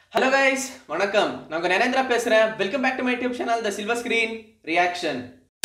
Hello guys வணக்கம் நான் உங்க நரேந்திரா பேசுறேன் welcome back to my YouTube channel the silver screen reaction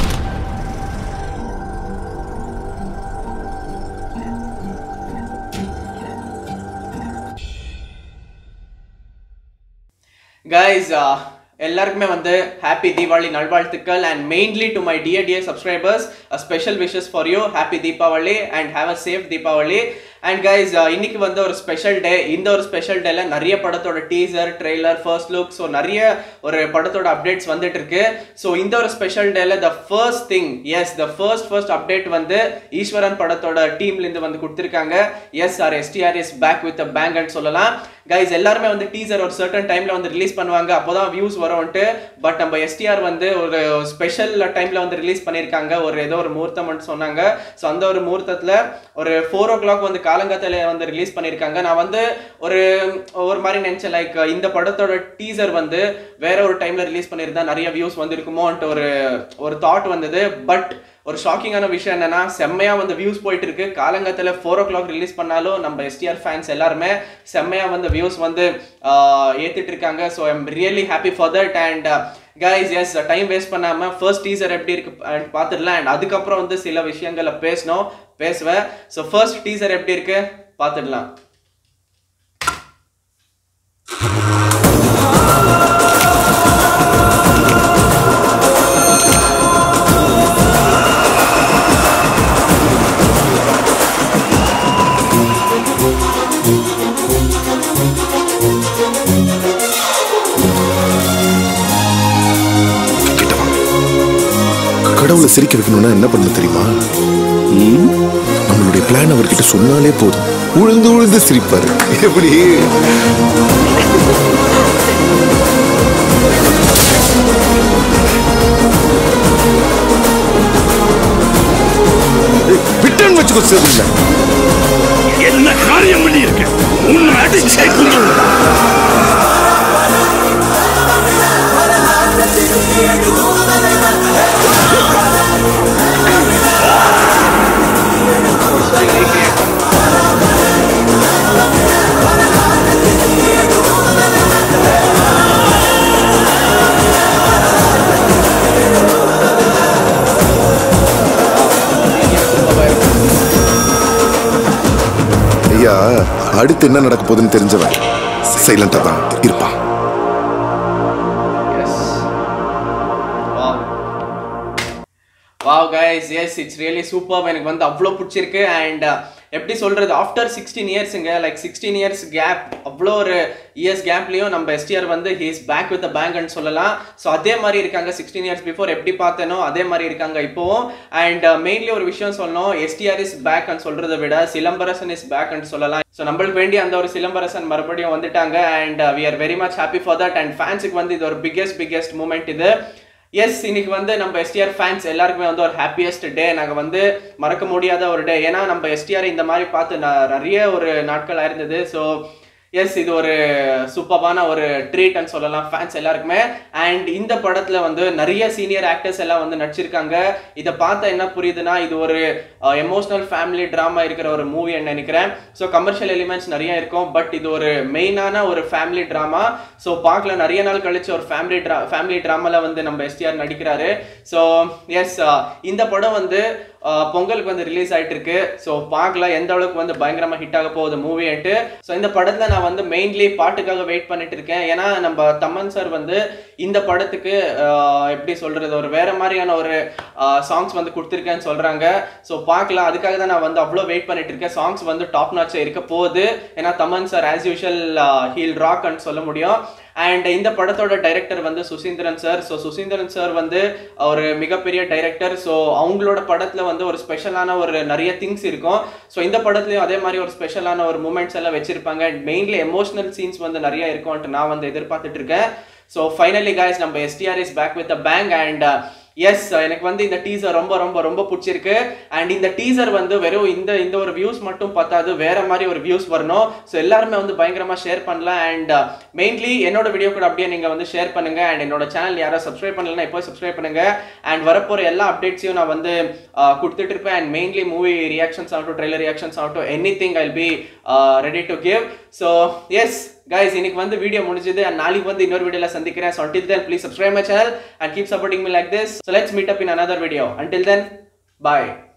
guys எல்லாருக்குமே வந்து ஹாப்பி தீபாவளி நல்வாழ்த்துக்கள் and mainly to my dear dear subscribers special wishes for you happy Deepavali and have a safe Deepavali and guys இன்னைக்கு வந்து ஒரு ஸ்பெஷல் டே இந்த ஒரு special டேல நிறைய படத்தோட teaser trailer first look so நிறைய ஒரு படத்தோட அப்டேட்ஸ் வந்துட்டு இருக்கு ஸோ இந்த ஒரு ஸ்பெஷல் டேல the first thing is the first first update வந்து ஈஸ்வரன் படத்தோட டீம்ல இருந்து வந்து கொடுத்துருக்காங்க S R STR is back with பேங்க்னு சொல்லலாம் கைஸ் எல்லாருமே வந்து டீசர் ஒரு சர்டன் டைம்ல வந்து ரிலீஸ் பண்ணுவாங்க அப்போதான் வியூஸ் வரும்ட்டு பட் நம்ம எஸ்டிஆர் வந்து ஒரு ஸ்பெஷல் டைம்ல வந்து ரிலீஸ் பண்ணியிருக்காங்க ஒரு ஏதோ ஒரு முகூர்த்தம்னு சொன்னாங்க ஸோ அந்த ஒரு முகூர்த்தத்துல ஒரு ஃபோர் ஓ கிளாக் வந்து காலங்காத்தால வந்து ரிலீஸ் பண்ணியிருக்காங்க நான் வந்து ஒரு ஒரு மாதிரி நினைச்சேன் லைக் இந்த படத்தோட டீசர் வந்து வேற ஒரு டைம்ல ரிலீஸ் பண்ணியிருந்தா நிறைய வியூஸ் வந்திருக்குமோன்ட்டு ஒரு ஒரு தாட் வந்தது பட் ஒரு ஷாக்கிங்கான விஷயம் என்னன்னா செம்மையா வந்து வியூஸ் போயிட்டு இருக்கு காலங்கத்தில் ஃபோர் ஓ கிளாக் ரிலீஸ் பண்ணாலும் நம்ம எஸ்டிஆர் ஃபேன்ஸ் எல்லாருமே செம்மையா வந்து வியூஸ் வந்து ஆஹ், ஏத்திட்டு இருக்காங்க so I'm really happy for that and guys yes time waste பண்ணாம ஃபர்ஸ்ட் டீசர் எப்படி இருக்கு and பார்த்துடலாம் அண்ட் அதுக்கப்புறம் வந்து சில விஷயங்களை பேசணும் பேசுவேன் ஸோ ஃபர்ஸ்ட் டீசர் எப்படி இருக்கு பார்த்துடலாம் கிட்ட வா. கடவுளை சிரிக்க வைக்கணும்னா என்ன பண்ண தெரியுமா ம்? நம்மளுடைய பிளான் அவர்கிட்ட சொன்னாலே போதும் உழுந்து உழுந்து சிரிப்பாரு எப்படி விட்டன் வச்சுக்கோ சரியில்லை என்ன காரியம் பண்ணி இருக்க உன்னை அடிச்சே கொண்டு ஐயா அடுத்து என்ன நடக்க போகுதுன்னு தெரிஞ்சவன் சைலண்டா தான் இருப்பான் Yes. Wow. Wow guys, yes, it's really superb. எனக்கு வந்து அவ்வளோ பிடிச்சிருக்கு அண்ட் எப்படி சொல்றது ஆஃப்டர் சிக்ஸ்டீன் இயர்ஸுங்க லைக் சிக்ஸ்டீன் இயர்ஸ் கேப் அவ்வளோ ஒரு இயர்ஸ் கேப்லேயும் நம்ம எஸ்டிஆர் வந்து ஹீஸ் பேக் வித் பேங்க்னு சொல்லலாம் ஸோ அதே மாதிரி இருக்காங்க சிக்ஸ்டீன் இயர்ஸ் பிஃபோர் எப்படி பார்த்தேனோ அதே மாதிரி இருக்காங்க இப்போவும் அண்ட் மெயின்லி ஒரு விஷயம் சொல்லணும் எஸ்டிஆர் இஸ் பேக்னு சொல்றதை விட சிலம்பரசன் இஸ் பேக்னு சொல்லலாம் ஸோ நம்மளுக்கு வேண்டிய அந்த ஒரு சிலம்பரசன் மறுபடியும் வந்துட்டாங்க and we are very much happy for that and ஃபேன்ஸுக்கு வந்து இது ஒரு பிக்கெஸ்ட் பிக்கெஸ்ட் மூமெண்ட் இது எஸ் இன்னைக்கு வந்து நம்ம எஸ்டிஆர் ஃபேன்ஸ் எல்லாருக்குமே வந்து ஒரு ஹாப்பியஸ்ட் டே நாங்கள் வந்து மறக்க முடியாத ஒரு டே ஏன்னா நம்ம எஸ்டிஆர் இந்த மாதிரி பார்த்து ந- நிறைய ஒரு நாட்கள் ஆயிருந்தது ஸோ எஸ் இது ஒரு சூப்பரான ஒரு ட்ரீட்னு சொல்லலாம் ஃபேன்ஸ் எல்லாருக்குமே அண்ட் இந்த படத்துல வந்து நிறைய சீனியர் ஆக்டர்ஸ் எல்லாம் வந்து நடிச்சிருக்காங்க இதை பார்த்தா என்ன புரியுதுன்னா இது ஒரு எமோஷனல் ஃபேமிலி ட்ராமா இருக்கிற ஒரு மூவின்னு நினைக்கிறேன் ஸோ கமர்ஷியல் எலிமெண்ட்ஸ் நிறைய இருக்கும் பட் இது ஒரு மெயினான ஒரு ஃபேமிலி ட்ராமா ஸோ பார்க்கல நிறைய நாள் கழிச்சு ஒரு ஃபேமிலி ட்ரா ஃபேமிலி ட்ராமால வந்து நம்ம எஸ்டிஆர் நடிக்கிறாரு ஸோ எஸ் இந்த படம் வந்து ஆஹ் பொங்கலுக்கு வந்து ரிலீஸ் ஆயிட்டு இருக்கு ஸோ பார்க்கலாம் எந்த அளவுக்கு வந்து பயங்கரமா ஹிட் ஆக போகுது மூவின்ட்டு ஸோ இந்த படத்துல நான் வந்து மெயின்லி பாட்டுக்காக வெயிட் பண்ணிட்டு இருக்கேன் ஏன்னா நம்ம தமன் சார் வந்து இந்த படத்துக்கு ஆஹ் எப்படி சொல்றது ஒரு வேற மாதிரியான ஒரு சாங்ஸ் வந்து கொடுத்துருக்கேன்னு சொல்றாங்க ஸோ பார்க்கலாம் அதுக்காக தான் நான் வந்து அவ்வளோ வெயிட் பண்ணிட்டு இருக்கேன் சாங்ஸ் வந்து டாப் நாட்ச் இருக்க போகுது ஏன்னா Thaman sir as usual he'll ராக்னு சொல்ல முடியும் அண்ட் இந்த படத்தோட டைரக்டர் வந்து Suseenthiran sir so Suseenthiran sir வந்து ஒரு மிகப்பெரிய டைரக்டர் ஸோ அவங்களோட படத்துல வந்து ஒரு ஸ்பெஷலான ஒரு நிறைய திங்ஸ் இருக்கும் ஸோ இந்த படத்துலயும் அதே மாதிரி ஒரு ஸ்பெஷலான ஒரு மூமெண்ட்ஸ் எல்லாம் வச்சிருப்பாங்க அண்ட் மெயின்லி எமோஷனல் சீன்ஸ் வந்து நிறைய இருக்கும்ன்ட்டு நான் வந்து எதிர்பார்த்துட்டு இருக்கேன் ஸோ ஃபைனலி காய்ஸ் நம்ம STR is back with a bang and yes எனக்கு வந்து இந்த டீசர் ரொம்ப ரொம்ப ரொம்ப பிடிச்சிருக்கு அண்ட் இந்த டீசர் வந்து வெறும் இந்த இந்த ஒரு வியூஸ் மட்டும் பத்தாது வேற மாதிரி ஒரு வியூஸ் வரணும் ஸோ எல்லாருமே வந்து பயங்கரமா ஷேர் பண்ணலாம் அண்ட் மெயின்லி என்னோட வீடியோ கூட அப்படியே நீங்க வந்து ஷேர் பண்ணுங்க அண்ட் என்னோட சேனல் யாராவது சப்ஸ்கிரைப் பண்ணலன்னா இப்போ சப்ஸ்கிரைப் பண்ணுங்க அண்ட் வரப்போற எல்லா அப்டேட்ஸையும் நான் வந்து ஆஹ், கொடுத்துட்டு இருப்பேன் அண்ட் மெயின்லி மூவி ரியாக்ஷன்ஸ் ஆகட்டும் ட்ரெய்லர் ரியாக்ஷன்ஸ் ஆகட்டும் anything I'll be ready to give so yes guys இன்னைக்கு வந்து வீடியோ முடிஞ்சது அண்ட் நாளைக்கு வந்து இன்னொரு வீடியோல சந்திக்கிறேன் so until then please subscribe my channel and keep supporting me like this so let's meet up in another video until then bye